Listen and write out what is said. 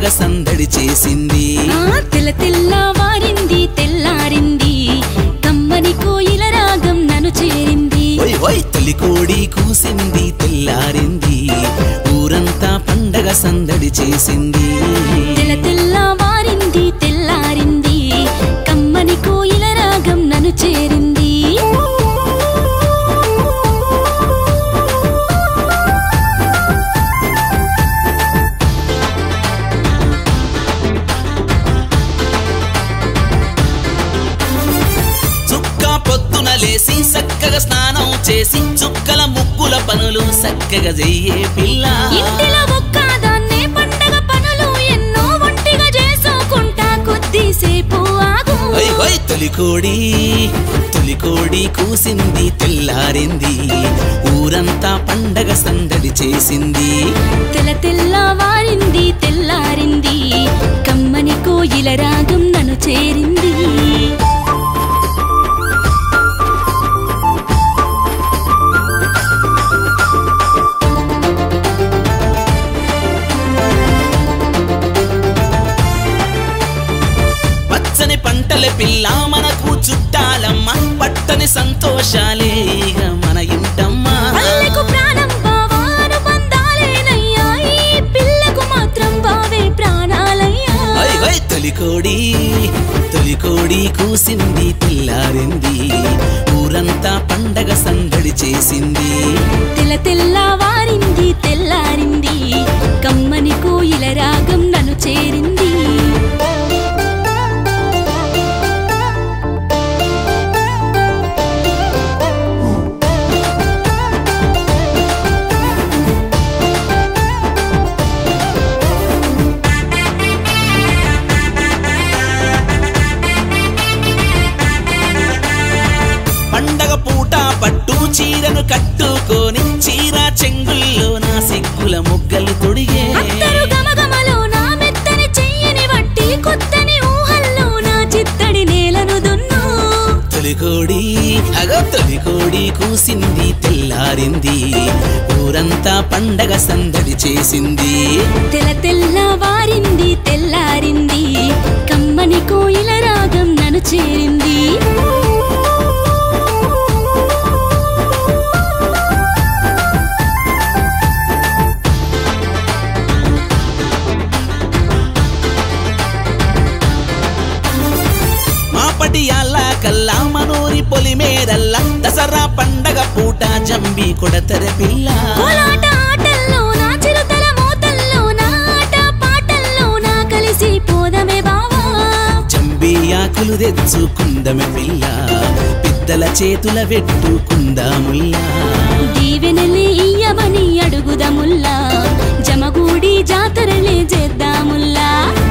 పండగ సందడి చేసింది ఆ తెల్ల తెల్లవారింది తెల్లారింది కమ్మని కోయిల రాగం నన్ను చేరింది ఓయ్ ఓయ్ తొలి కోడి కూసింది తెల్లారింది ఊరంతా పండగ సందడి చేసింది తెల్ల తెల్లవారింది తెల్లారింది కమ్మని కోయిల రాగం నన్ను చేరింది చుక్క పొద్దున లేసి చక్కగా స్నానం చేసి చుక్కల ముగ్గుల పనులు చక్కగా చెయ్యే పిల్ల ఇంటిలో ఒక్కదాన్నే పండగ పనులు ఎన్నో ఒంటిగా చేసుకుంటా కొద్దిసేపు ఆగు ఓయ్ ఓయ్ తొలి కోడి తొలి కోడి కూసింది తెల్లారింది ఊరంతా పండగ సందడి చేసింది తెల్ల తెల్లవారింది తెల్లారింది కమ్మని కోయిల రాగం నన్ను చేరింది పచ్చని పంటల పిల్ల మనకు చుట్టాలమ్మ పట్టని సంతోషాలే ఇక మన ఇంటమ్మా పల్లెకు ప్రాణం బావాను బంధాలేనయ్యా ఈ పిల్లకు మాత్రం బావే ప్రాణాలయ్యా ఓయ్ ఓయ్ తొలి కోడి తొలి కోడి కూసింది తెల్లారింది ఊరంతా పండగ సందడి చేసింది తెల్ల తెల్లవారింది తెల్లారింది కమ్మని కోయిల రాగం నన్ను చేరింది పండగ పూట పట్టు చీరను కట్టుకొని చీర చెంగుల్లో నా సిగ్గుల మొగ్గలు తొడిగే అత్తరు గమగమలో నా మెత్తని చెయ్యని వట్టి కొత్తని ఊహల్లో నా చిత్తడి నేలను దున్ను తొలికోడి అగో తొలికోడి కూసింది తెల్లారింది ఊరంతా పండగ సందడి చేసింది తెల్ల తెల్లవారింది తెల్లారింది కమ్మని కోయిల రాగం నన్ను చేరింది మాపటి అల్లా కల్లా మనూరి పొలిమేరల్లా దసరా పండగ పూట జంబి కొడతర పిల్ల కోలాట ఆటల్లో నా చిరుతల మోతల్లో నా ఆట పాటల్లో నా కలిసి పోదమే బావా జంబి ఆకులు తెచ్చుకుందమె పిల్ల పెద్దల చేతుల పెట్టుకుందాముల్లా దీవెనలే ఇయ్యమని అడుగుదముల్లా జమగూడి జాతరలే చేద్దాముల్లా